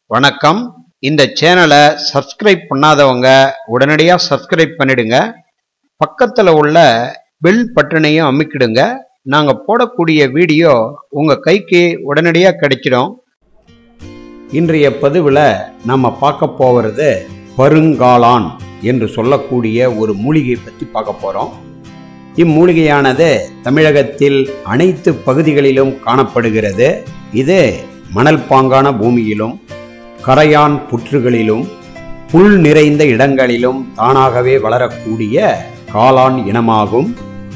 வணக்கம் இந்த சேனலை சப்ஸ்கிரைப் பண்ணாதவங்க உடனடியாக சப்ஸ்கிரைப் பண்ணிடுங்க பக்கத்தில் உள்ள பெல் பட்டனையும் அமுக்கிடுங்க நாங்கள் போடக்கூடிய வீடியோ உங்கள் கைக்கு உடனடியாக கிடைச்சிடும் இன்றைய பதிவில் நம்ம பார்க்க போகிறது பருங்காளான் என்று சொல்லக்கூடிய ஒரு மூலிகை பற்றி பார்க்க போகிறோம் இம்மூலிகையானது தமிழகத்தில் அனைத்து பகுதிகளிலும் காணப்படுகிறது இது மணல் பாங்கான பூமியிலும் கரையான் புற்றுகளிலும் புல் நிறைந்த இடங்களிலும் தானாகவே வளரக்கூடிய காளான் இனமாகும்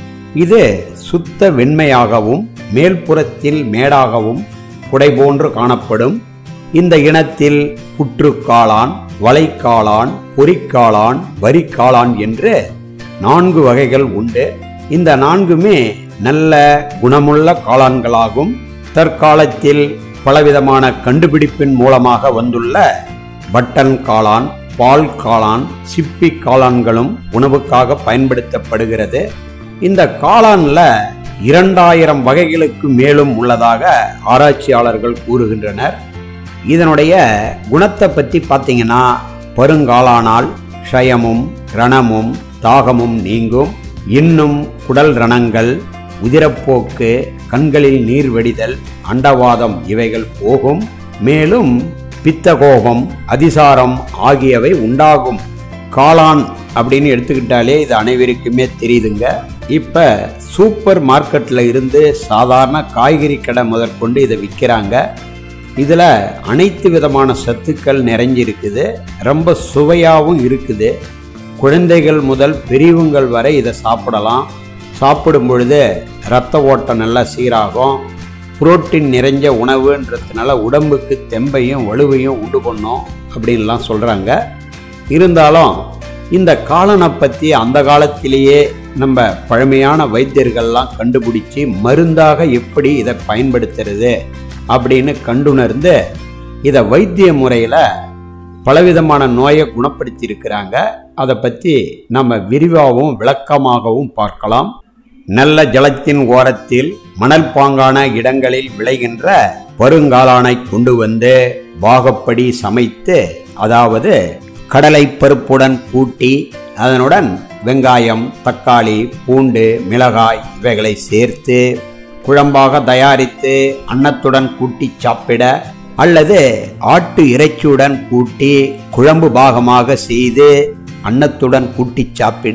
இது சுத்த வெண்மையாகவும் மேல்புறத்தில் மேடாகவும் குடை போன்று காணப்படும் இந்த இனத்தில் புற்றுக்காளான் வளைக்காளான் பொறிக்காளான் வரிக்காளான் என்று நான்கு வகைகள் உண்டு இந்த நான்குமே நல்ல குணமுள்ள காளான்களாகும் தற்காலத்தில் பலவிதமான கண்டுபிடிப்பின் மூலமாக வந்துள்ள பட்டன் காளான் பால் காளான் சிப்பி காளான்களும் உணவுக்காக பயன்படுத்தப்படுகிறது இந்த காளான்ல இரண்டாயிரம் வகைகளுக்கு மேலும் உள்ளதாக ஆராய்ச்சியாளர்கள் கூறுகின்றனர் இதனுடைய குணத்தை பற்றி பார்த்தீங்கன்னா பருங்காளானால் க்ஷயமும் ரணமும் தாகமும் நீங்கும் இன்னும் குடல் ரணங்கள் உதிரப்போக்கு கண்களில் நீர் வடிதல் அண்டவாதம் இவைகள் போகும் மேலும் பித்தகோபம் அதிசாரம் ஆகியவை உண்டாகும் காளான் அப்படின்னு எடுத்துக்கிட்டாலே இது அனைவருக்குமே தெரியுதுங்க இப்போ சூப்பர் மார்க்கெட்டில் இருந்து சாதாரண காய்கறி கடை முதற்கொண்டு இதை விற்கிறாங்க இதில் அனைத்து விதமான சத்துக்கள் நிறைஞ்சிருக்குது ரொம்ப சுவையாகவும் இருக்குது குழந்தைகள் முதல் பெரியவங்கள் வரை இதை சாப்பிடலாம் சாப்பிடும் பொழுது ரத்த ஓட்டம் நல்லா சீராகும் புரோட்டீன் நிறைஞ்ச உணவுன்றதுனால உடம்புக்கு தெம்பையும் வலுவையும் உண்டு பண்ணும் அப்படின்லாம் சொல்கிறாங்க இருந்தாலும் இந்த காலனை பற்றி அந்த காலத்திலேயே நம்ம பழமையான வைத்தியர்கள்லாம் கண்டுபிடிச்சி மருந்தாக எப்படி இதை பயன்படுத்துறது அப்படின்னு கண்டுணர்ந்து இதை வைத்திய முறையில் பலவிதமான நோயை குணப்படுத்தி இருக்கிறாங்க அதை பற்றி நம்ம விரிவாகவும் விளக்கமாகவும் பார்க்கலாம் நல்ல ஜலத்தின் ஓரத்தில் மணல் பாங்கான இடங்களில் விளைகின்ற பருங்காளானை கொண்டு வந்து பாகப்படி சமைத்து அதாவது கடலை பருப்புடன் கூட்டி அதனுடன் வெங்காயம் தக்காளி பூண்டு மிளகாய் இவைகளை சேர்த்து குழம்பாக தயாரித்து அன்னத்துடன் கூட்டி சாப்பிட அல்லது ஆட்டு இறைச்சியுடன் கூட்டி குழம்பு பாகமாக செய்து அன்னத்துடன் கூட்டி சாப்பிட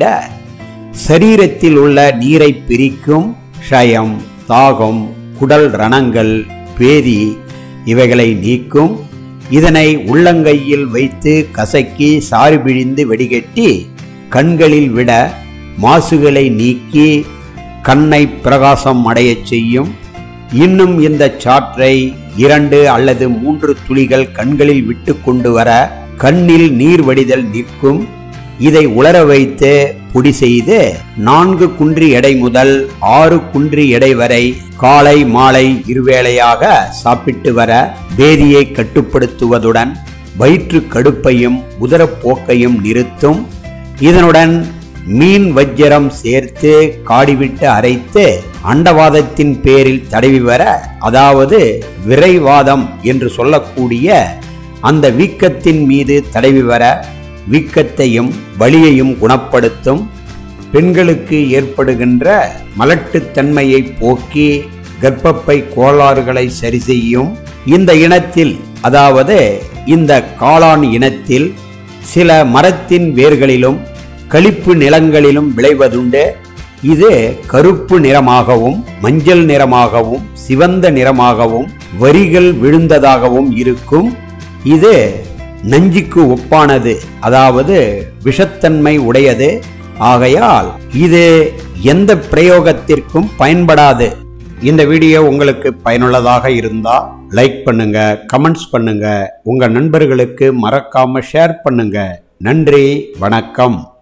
சரீரத்தில் உள்ள நீரை பிரிக்கும் க்ஷயம் தாகம் குடல் ரணங்கள் பேதி இவைகளை நீக்கும் இதனை உள்ளங்கையில் வைத்து கசக்கி சாறு பிழிந்து வெடிகட்டி கண்களில் விட மாசுகளை நீக்கி கண்ணை பிரகாசம் அடையச் செய்யும் இன்னும் இந்த சாற்றை இரண்டு அல்லது மூன்று துளிகள் கண்களில் விட்டு கொண்டு வர கண்ணில் நீர் வடிதல் நிற்கும் இதை உலர வைத்து பொடி செய்து நான்கு குன்றி எடை முதல் ஆறு குன்றி எடை வரை காலை மாலை இருவேளையாக சாப்பிட்டு வர பேதியை கட்டுப்படுத்துவதுடன் வயிற்று கடுப்பையும் உதரப்போக்கையும் நிறுத்தும் இதனுடன் மீன் வஜ்ஜரம் சேர்த்து காடிவிட்டு அரைத்து அண்டவாதத்தின் பேரில் தடவி வர அதாவது விரைவாதம் என்று சொல்லக்கூடிய அந்த வீக்கத்தின் மீது தடவி வர வீக்கத்தையும் வலியையும் குணப்படுத்தும் பெண்களுக்கு ஏற்படுகின்ற மலட்டுத்தன்மையை போக்கி கர்ப்பப்பை கோளாறுகளை சரி செய்யும் இந்த இனத்தில் அதாவது இந்த காளான் இனத்தில் சில மரத்தின் வேர்களிலும் களிப்பு நிலங்களிலும் விளைவதுண்டு இது கருப்பு நிறமாகவும் மஞ்சள் நிறமாகவும் சிவந்த நிறமாகவும் வரிகள் விழுந்ததாகவும் இருக்கும் இது நஞ்சுக்கு ஒப்பானது அதாவது விஷத்தன்மை உடையது ஆகையால் இது எந்த பிரயோகத்திற்கும் பயன்படாது இந்த வீடியோ உங்களுக்கு பயனுள்ளதாக இருந்தா லைக் பண்ணுங்க கமெண்ட்ஸ் பண்ணுங்க உங்க நண்பர்களுக்கு மறக்காம ஷேர் பண்ணுங்க நன்றி வணக்கம்